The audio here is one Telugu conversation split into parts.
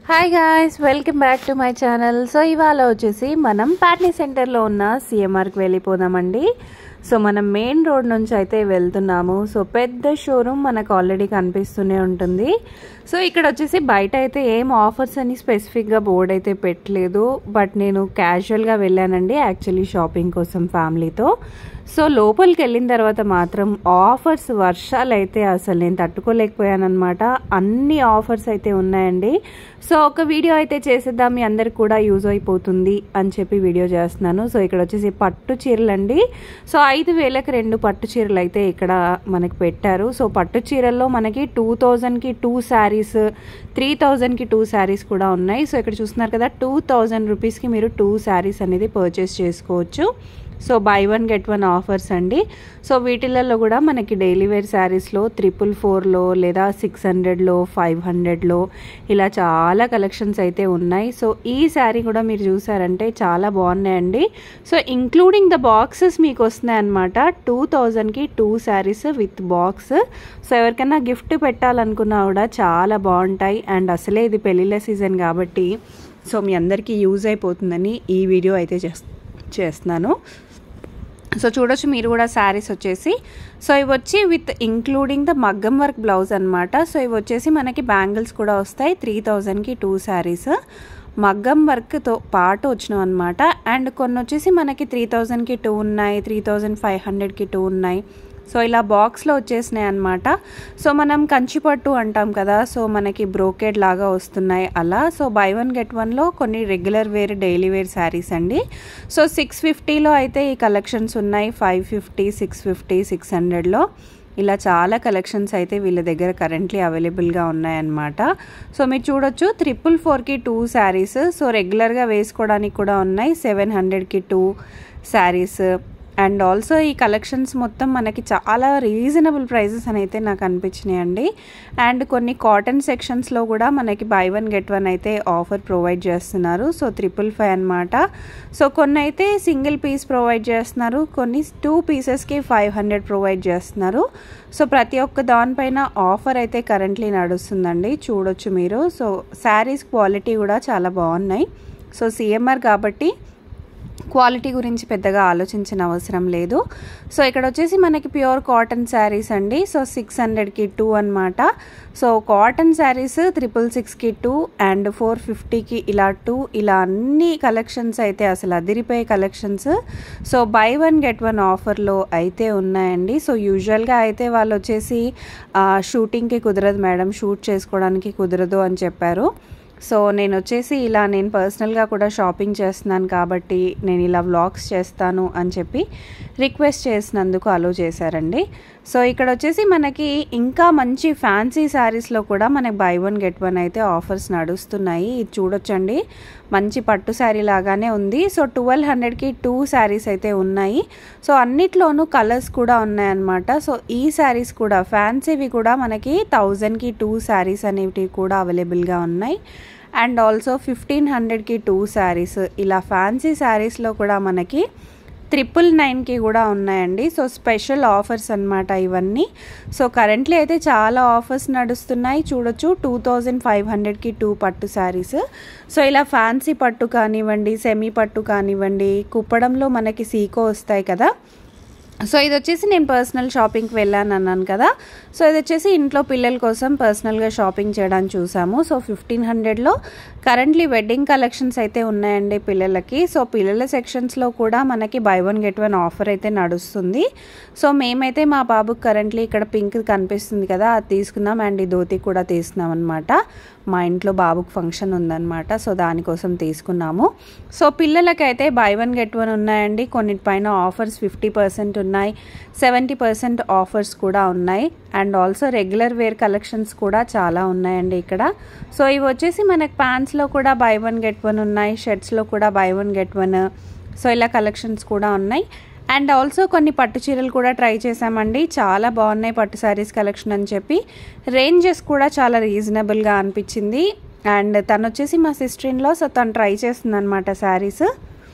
hi guys welcome back to my channel so ఇవాళ వచ్చేసి మనం ప్యాట్నీ సెంటర్లో ఉన్న సిఎంఆర్కి వెళ్ళిపోదామండి సో మనం మెయిన్ రోడ్ నుంచి అయితే వెళ్తున్నాము సో పెద్ద షోరూమ్ మనకు ఆల్రెడీ కనిపిస్తూనే ఉంటుంది సో ఇక్కడ వచ్చేసి బయట అయితే ఏం ఆఫర్స్ అని స్పెసిఫిక్గా బోర్డ్ అయితే పెట్టలేదు బట్ నేను క్యాజువల్గా వెళ్ళానండి యాక్చువల్లీ షాపింగ్ కోసం ఫ్యామిలీతో సో లోపలికి వెళ్ళిన తర్వాత మాత్రం ఆఫర్స్ వర్షాలు అయితే అసలు నేను తట్టుకోలేకపోయానమాట అన్ని ఆఫర్స్ అయితే ఉన్నాయండి సో ఒక వీడియో అయితే చేసేద్దాం మీ అందరికి కూడా యూజ్ అయిపోతుంది అని చెప్పి వీడియో చేస్తున్నాను సో ఇక్కడ వచ్చేసి పట్టు చీరలు అండి సో ఐదు వేలకు రెండు పట్టు చీరలు అయితే ఇక్కడ మనకి పెట్టారు సో పట్టు చీరల్లో మనకి టూ థౌజండ్కి టూ శారీస్ త్రీ థౌజండ్కి టూ శారీస్ కూడా ఉన్నాయి సో ఇక్కడ చూస్తున్నారు కదా టూ థౌజండ్ రూపీస్కి మీరు టూ శారీస్ అనేది పర్చేస్ చేసుకోవచ్చు so buy one get one offers అండి సో వీటిలలో కూడా మనకి డైలీ వేర్ శారీస్లో త్రిపుల్ ఫోర్లో లేదా సిక్స్ హండ్రెడ్లో ఫైవ్ హండ్రెడ్లో ఇలా చాలా కలెక్షన్స్ అయితే ఉన్నాయి సో ఈ శారీ కూడా మీరు చూసారంటే చాలా బాగున్నాయండి సో ఇంక్లూడింగ్ ద బాక్సెస్ మీకు వస్తున్నాయి అనమాట టూ థౌజండ్కి two saris with box so ఎవరికైనా గిఫ్ట్ పెట్టాలనుకున్నా కూడా చాలా బాగుంటాయి అండ్ అసలే ఇది పెళ్ళిళ్ళ సీజన్ కాబట్టి సో మీ అందరికీ యూజ్ అయిపోతుందని ఈ వీడియో అయితే చేస్తున్నాను సో చూడొచ్చు మీరు కూడా శారీస్ వచ్చేసి సో ఇవి వచ్చి విత్ ఇంక్లూడింగ్ ద మగ్గం వర్క్ బ్లౌజ్ అనమాట సో ఇవి వచ్చేసి మనకి బ్యాంగిల్స్ కూడా వస్తాయి త్రీ థౌజండ్కి టూ శారీస్ మగ్గం వర్క్తో పాటు వచ్చినాం అనమాట అండ్ కొన్ని వచ్చేసి మనకి త్రీ థౌజండ్కి టూ ఉన్నాయి త్రీ థౌజండ్ ఫైవ్ హండ్రెడ్కి టూ ఉన్నాయి సో ఇలా బాక్స్లో వచ్చేసినాయి అనమాట సో మనం కంచిపట్టు అంటాం కదా సో మనకి బ్రోకెడ్ లాగా వస్తున్నాయి అలా సో బై వన్ గెట్ వన్లో కొన్ని regular wear daily wear saris అండి సో సిక్స్ ఫిఫ్టీలో అయితే ఈ కలెక్షన్స్ ఉన్నాయి five fifty six fifty six హండ్రెడ్లో ఇలా చాలా కలెక్షన్స్ అయితే వీళ్ళ దగ్గర కరెంట్లీ అవైలబుల్గా ఉన్నాయన్నమాట సో మీరు చూడొచ్చు త్రిపుల్ ఫోర్కి టూ శారీస్ సో రెగ్యులర్గా వేసుకోవడానికి కూడా ఉన్నాయి సెవెన్ హండ్రెడ్కి టూ శారీస్ అండ్ ఆల్సో ఈ కలెక్షన్స్ మొత్తం మనకి చాలా రీజనబుల్ ప్రైజెస్ అని అయితే నాకు అనిపించినాయి అండి అండ్ కొన్ని కాటన్ సెక్షన్స్లో కూడా మనకి బై వన్ గెట్ వన్ అయితే ఆఫర్ ప్రొవైడ్ చేస్తున్నారు సో త్రిపుల్ ఫైవ్ అనమాట సో కొన్ని అయితే సింగిల్ పీస్ ప్రొవైడ్ చేస్తున్నారు కొన్ని టూ పీసెస్కి ఫైవ్ హండ్రెడ్ ప్రొవైడ్ చేస్తున్నారు సో ప్రతి ఒక్క దానిపైన ఆఫర్ అయితే కరెంట్లీ నడుస్తుందండి చూడొచ్చు మీరు సో శారీస్ క్వాలిటీ కూడా చాలా బాగున్నాయి సో సిఎంఆర్ కాబట్టి క్వాలిటీ గురించి పెద్దగా ఆలోచించిన అవసరం లేదు సో ఇక్కడ వచ్చేసి మనకి ప్యూర్ కాటన్ శారీస్ అండి సో సిక్స్ హండ్రెడ్కి టూ అనమాట సో కాటన్ శారీస్ త్రిపుల్ సిక్స్కి టూ అండ్ ఫోర్ ఫిఫ్టీకి ఇలా టూ ఇలా అన్ని కలెక్షన్స్ అయితే అసలు అదిరిపోయే collections so buy one get one ఆఫర్లో అయితే ఉన్నాయండి సో యూజువల్గా అయితే వాళ్ళు వచ్చేసి షూటింగ్కి కుదరదు మేడం షూట్ చేసుకోవడానికి కుదరదు అని చెప్పారు సో నేను వచ్చేసి ఇలా నేను పర్సనల్గా కూడా షాపింగ్ చేస్తున్నాను కాబట్టి నేను ఇలా వ్లాగ్స్ చేస్తాను అని చెప్పి రిక్వెస్ట్ చేసినందుకు అలో చేశారండి సో ఇక్కడ వచ్చేసి మనకి ఇంకా మంచి ఫ్యాన్సీ శారీస్లో కూడా మనకి బై వన్ గెట్ వన్ అయితే ఆఫర్స్ నడుస్తున్నాయి ఇది చూడొచ్చండి మంచి పట్టు శారీ లాగానే ఉంది సో ట్వెల్వ్ హండ్రెడ్కి టూ శారీస్ అయితే ఉన్నాయి సో అన్నిట్లోనూ కలర్స్ కూడా ఉన్నాయన్నమాట సో ఈ శారీస్ కూడా ఫ్యాన్సీవి కూడా మనకి థౌజండ్కి టూ శారీస్ అనేవి కూడా అవైలబుల్గా ఉన్నాయి అండ్ ఆల్సో ఫిఫ్టీన్ హండ్రెడ్కి టూ శారీస్ ఇలా ఫ్యాన్సీ శారీస్లో కూడా మనకి ట్రిపుల్ నైన్కి కూడా ఉన్నాయండి సో స్పెషల్ ఆఫర్స్ అనమాట ఇవన్నీ సో కరెంట్లీ అయితే చాలా ఆఫర్స్ నడుస్తున్నాయి చూడొచ్చు టూ థౌజండ్ ఫైవ్ హండ్రెడ్కి టూ పట్టు శారీస్ సో ఇలా ఫ్యాన్సీ పట్టు కానివ్వండి సెమీ పట్టు కానివ్వండి కుప్పడంలో మనకి సీకో వస్తాయి కదా సో ఇది వచ్చేసి నేను పర్సనల్ షాపింగ్కి వెళ్ళాను అన్నాను కదా సో ఇది వచ్చేసి ఇంట్లో పిల్లల కోసం పర్సనల్గా షాపింగ్ చేయడానికి చూసాము సో ఫిఫ్టీన్ హండ్రెడ్లో కరెంట్లీ వెడ్డింగ్ కలెక్షన్స్ అయితే ఉన్నాయండి పిల్లలకి సో పిల్లల సెక్షన్స్లో కూడా మనకి buy one get one offer అయితే నడుస్తుంది సో మేమైతే మా బాబుకి కరెంట్లీ ఇక్కడ పింక్ కనిపిస్తుంది కదా అది తీసుకున్నాం అండ్ ఈ ధోతి కూడా తీసుకున్నాం అనమాట మా ఇంట్లో బాబుకి ఫంక్షన్ ఉందన్నమాట సో దానికోసం తీసుకున్నాము సో పిల్లలకైతే బై వన్ గెట్ వన్ ఉన్నాయండి కొన్నిటిపైన ఆఫర్స్ ఫిఫ్టీ పర్సెంట్ ఉన్నాయి సెవెంటీ పర్సెంట్ ఆఫర్స్ కూడా ఉన్నాయి and also regular wear collections కూడా చాలా ఉన్నాయండి ఇక్కడ సో ఇవి వచ్చేసి మనకి ప్యాంట్స్లో కూడా బై వన్ గెట్ వన్ ఉన్నాయి షర్ట్స్లో కూడా buy one get one so ఇలా కలెక్షన్స్ కూడా ఉన్నాయి అండ్ ఆల్సో కొన్ని పట్టు చీరలు కూడా ట్రై చేసామండి చాలా బాగున్నాయి పట్టు శారీస్ కలెక్షన్ అని చెప్పి రేంజెస్ కూడా చాలా రీజనబుల్గా అనిపించింది అండ్ తను వచ్చేసి మా సిస్టర్ ఇన్లో సో తను ట్రై చేస్తుంది అనమాట శారీస్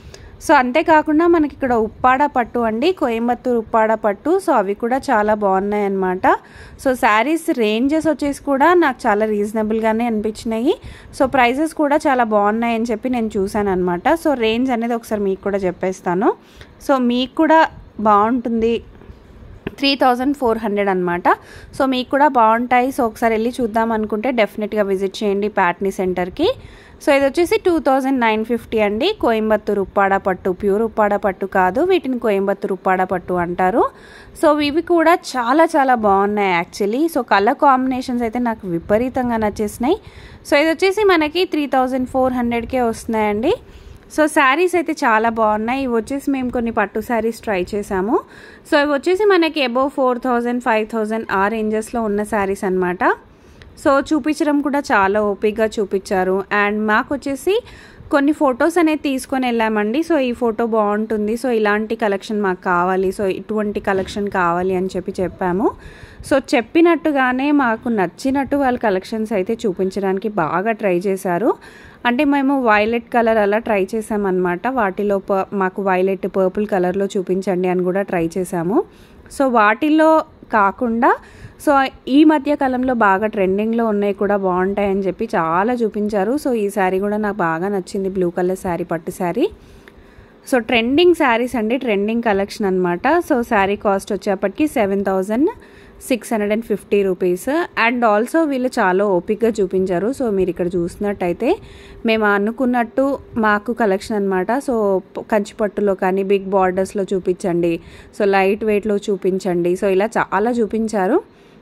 సో అంతేకాకుండా మనకి ఇక్కడ ఉప్పాడ పట్టు అండి కోయంబత్తూర్ ఉప్పాడ పట్టు సో అవి కూడా చాలా బాగున్నాయి అన్నమాట సో శారీస్ రేంజెస్ వచ్చేసి కూడా నాకు చాలా రీజనబుల్గానే అనిపించినాయి సో ప్రైజెస్ కూడా చాలా బాగున్నాయి అని చెప్పి నేను చూశాను అనమాట సో రేంజ్ అనేది ఒకసారి మీకు కూడా చెప్పేస్తాను సో మీకు కూడా బాగుంటుంది త్రీ థౌజండ్ ఫోర్ హండ్రెడ్ అనమాట సో మీకు కూడా బాగుంటాయి సో ఒకసారి వెళ్ళి చూద్దాం అనుకుంటే డెఫినెట్గా విజిట్ చేయండి ప్యాట్నీ సెంటర్కి సో ఇది వచ్చేసి టూ థౌజండ్ నైన్ ఫిఫ్టీ అండి కోయంబత్తూర్ ఉప్పాడ పట్టు ప్యూర్ ఉప్పాడ పట్టు కాదు వీటిని కోయంబత్తూర్ ఉప్పాడ పట్టు అంటారు సో ఇవి కూడా చాలా చాలా బాగున్నాయి యాక్చువల్లీ సో కలర్ కాంబినేషన్స్ అయితే నాకు విపరీతంగా నచ్చేసినాయి సో ఇది వచ్చేసి మనకి త్రీ థౌజండ్ ఫోర్ హండ్రెడ్కే వస్తున్నాయండి సో శారీస్ అయితే చాలా బాగున్నాయి ఇవి వచ్చేసి మేము కొన్ని పట్టు శారీస్ ట్రై చేసాము సో ఇవి వచ్చేసి మనకి above four thousand five thousand ఆ రేంజెస్లో ఉన్న శారీస్ అనమాట సో చూపించడం కూడా చాలా ఓపిక్గా చూపించారు అండ్ మాకు వచ్చేసి కొన్ని ఫొటోస్ అనేది తీసుకొని వెళ్ళామండి సో ఈ ఫోటో బాగుంటుంది సో ఇలాంటి కలెక్షన్ మాకు కావాలి సో ఇటువంటి కలెక్షన్ కావాలి అని చెప్పి చెప్పాము సో చెప్పినట్టుగానే మాకు నచ్చినట్టు వాళ్ళ కలెక్షన్స్ అయితే చూపించడానికి బాగా ట్రై చేశారు అంటే మేము వైలెట్ కలర్ అలా ట్రై చేసామన్నమాట వాటిలో ప మాకు వైలెట్ పర్పుల్ కలర్లో చూపించండి అని కూడా ట్రై చేసాము సో వాటిల్లో కాకుండా సో ఈ మధ్య కాలంలో బాగా ట్రెండింగ్లో ఉన్నాయి కూడా బాగుంటాయని చెప్పి చాలా చూపించారు సో ఈ శారీ కూడా నాకు బాగా నచ్చింది బ్లూ కలర్ శారీ పట్టు శారీ సో ట్రెండింగ్ శారీస్ అండి ట్రెండింగ్ కలెక్షన్ అనమాట సో శారీ కాస్ట్ వచ్చేప్పటికి seven thousand six hundred and fifty rupees and also వీళ్ళు చాలా ఓపిక్గా చూపించారు సో మీరు ఇక్కడ చూసినట్టయితే మేము అనుకున్నట్టు మాకు కలెక్షన్ అనమాట సో కంచిపట్టులో కానీ బిగ్ బార్డర్స్లో చూపించండి సో లైట్ వెయిట్లో చూపించండి సో ఇలా చాలా చూపించారు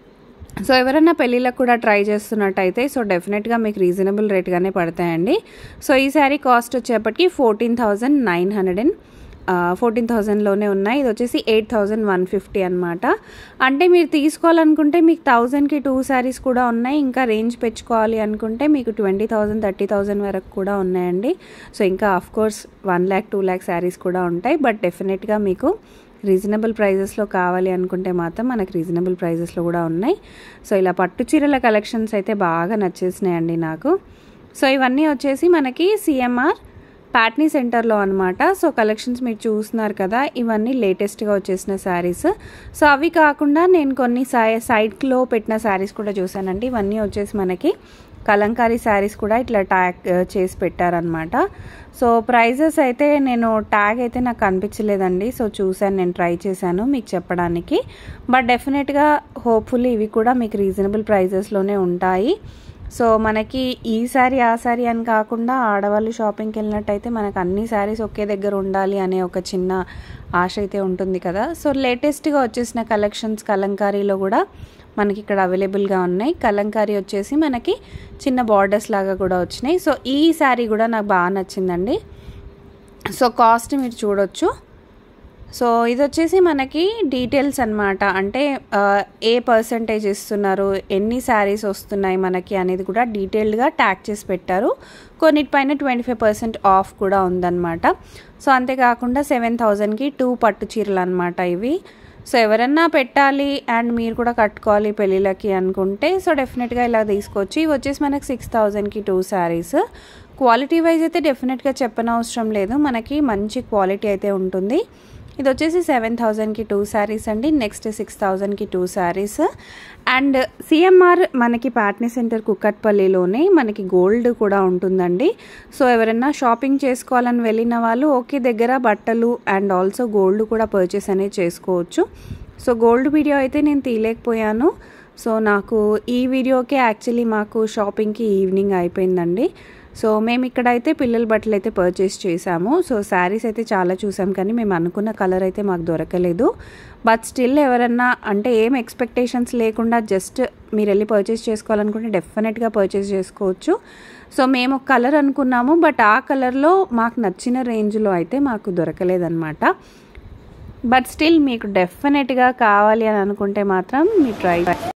సో ఎవరైనా పెళ్ళిళ్ళకు కూడా ట్రై చేస్తున్నట్టయితే సో డెఫినెట్గా మీకు రీజనబుల్ రేట్గానే పడతాయండి సో ఈ శారీ కాస్ట్ వచ్చేప్పటికి fourteen thousand nine hundred and fourteen థౌజండ్లోనే ఉన్నాయి ఇది వచ్చేసి ఎయిట్ థౌజండ్ వన్ ఫిఫ్టీ అనమాట అంటే మీరు తీసుకోవాలనుకుంటే మీకు థౌజండ్కి టూ శారీస్ కూడా ఉన్నాయి ఇంకా రేంజ్ పెంచుకోవాలి అనుకుంటే మీకు ట్వంటీ థౌజండ్ థర్టీ థౌజండ్ వరకు కూడా ఉన్నాయండి సో ఇంకా of course one lakh two lakh saris కూడా ఉంటాయి బట్ డెఫినెట్గా మీకు రీజనబుల్ ప్రైజెస్లో కావాలి అనుకుంటే మాత్రం మనకి రీజనబుల్ ప్రైజెస్లో కూడా ఉన్నాయి సో ఇలా పట్టు చీరల కలెక్షన్స్ అయితే బాగా నచ్చేసినాయండి నాకు సో ఇవన్నీ వచ్చేసి మనకి సిఎంఆర్ ప్యాట్నీ సెంటర్లో అనమాట సో కలెక్షన్స్ మీరు చూస్తున్నారు కదా ఇవన్నీ లేటెస్ట్గా వచ్చేసిన శారీస్ సో అవి కాకుండా నేను కొన్ని సై సైడ్లో పెట్టిన శారీస్ కూడా చూసానండి ఇవన్నీ వచ్చేసి మనకి కలంకారీ శారీస్ కూడా ఇట్లా ట్యాగ్ చేసి పెట్టారనమాట సో ప్రైజెస్ అయితే నేను ట్యాగ్ అయితే నాకు కనిపించలేదండి సో చూశాను నేను ట్రై చేశాను మీకు చెప్పడానికి బట్ డెఫినెట్గా హోప్ఫుల్లీ ఇవి కూడా మీకు రీజనబుల్ ప్రైజెస్లోనే ఉంటాయి సో మనకి ఈ శారీ ఆ శారీ అని కాకుండా ఆడవాళ్ళు షాపింగ్కి వెళ్ళినట్టయితే మనకు అన్ని శారీస్ ఒకే దగ్గర ఉండాలి అనే ఒక చిన్న ఆశ అయితే ఉంటుంది కదా సో లేటెస్ట్గా వచ్చేసిన కలెక్షన్స్ కలంకారీలో కూడా మనకి ఇక్కడ అవైలబుల్గా ఉన్నాయి కలంకారీ వచ్చేసి మనకి చిన్న బార్డర్స్ లాగా కూడా వచ్చినాయి సో ఈ శారీ కూడా నాకు బాగా నచ్చిందండి సో కాస్ట్ మీరు చూడొచ్చు సో ఇది వచ్చేసి మనకి డీటెయిల్స్ అనమాట అంటే ఏ పర్సంటేజ్ ఇస్తున్నారు ఎన్ని శారీస్ వస్తున్నాయి మనకి అనేది కూడా డీటెయిల్డ్గా ట్యాగ్ చేసి పెట్టారు కొన్నిటిపైన ట్వంటీ ఫైవ్ పర్సెంట్ ఆఫ్ కూడా ఉందన్నమాట సో అంతేకాకుండా సెవెన్ థౌజండ్కి టూ పట్టు చీరలు అనమాట ఇవి సో ఎవరన్నా పెట్టాలి అండ్ మీరు కూడా కట్టుకోవాలి పెళ్ళిళ్ళకి అనుకుంటే సో డెఫినెట్గా ఇలా తీసుకోవచ్చు ఇవి వచ్చేసి మనకి సిక్స్ థౌజండ్కి టూ శారీస్ క్వాలిటీ వైజ్ అయితే డెఫినెట్గా చెప్పనవసరం లేదు మనకి మంచి క్వాలిటీ అయితే ఉంటుంది ఇది వచ్చేసి సెవెన్ థౌజండ్కి టూ శారీస్ అండి నెక్స్ట్ సిక్స్ థౌజండ్కి టూ శారీస్ అండ్ సిఎంఆర్ మనకి పాట్నీ సెంటర్ కుక్కట్పల్లిలోనే మనకి గోల్డ్ కూడా ఉంటుందండి సో ఎవరైనా షాపింగ్ చేసుకోవాలని వెళ్ళిన వాళ్ళు ఓకే దగ్గర బట్టలు అండ్ ఆల్సో గోల్డ్ కూడా పర్చేస్ అనేది చేసుకోవచ్చు సో గోల్డ్ వీడియో అయితే నేను తీయలేకపోయాను సో నాకు ఈ వీడియోకే యాక్చువల్లీ మాకు షాపింగ్కి ఈవినింగ్ అయిపోయిందండి సో మేము ఇక్కడైతే పిల్లల బట్టలు అయితే పర్చేస్ చేసాము సో శారీస్ అయితే చాలా చూసాం కానీ మేము అనుకున్న కలర్ అయితే మాకు దొరకలేదు బట్ స్టిల్ ఎవరన్నా అంటే ఏం ఎక్స్పెక్టేషన్స్ లేకుండా జస్ట్ మీరు వెళ్ళి పర్చేస్ చేసుకోవాలనుకుంటే డెఫినెట్గా పర్చేస్ చేసుకోవచ్చు సో మేము ఒక కలర్ అనుకున్నాము బట్ ఆ కలర్లో మాకు నచ్చిన రేంజ్లో అయితే మాకు దొరకలేదన్నమాట బట్ స్టిల్ మీకు డెఫినెట్గా కావాలి అని అనుకుంటే మాత్రం మీ ట్రై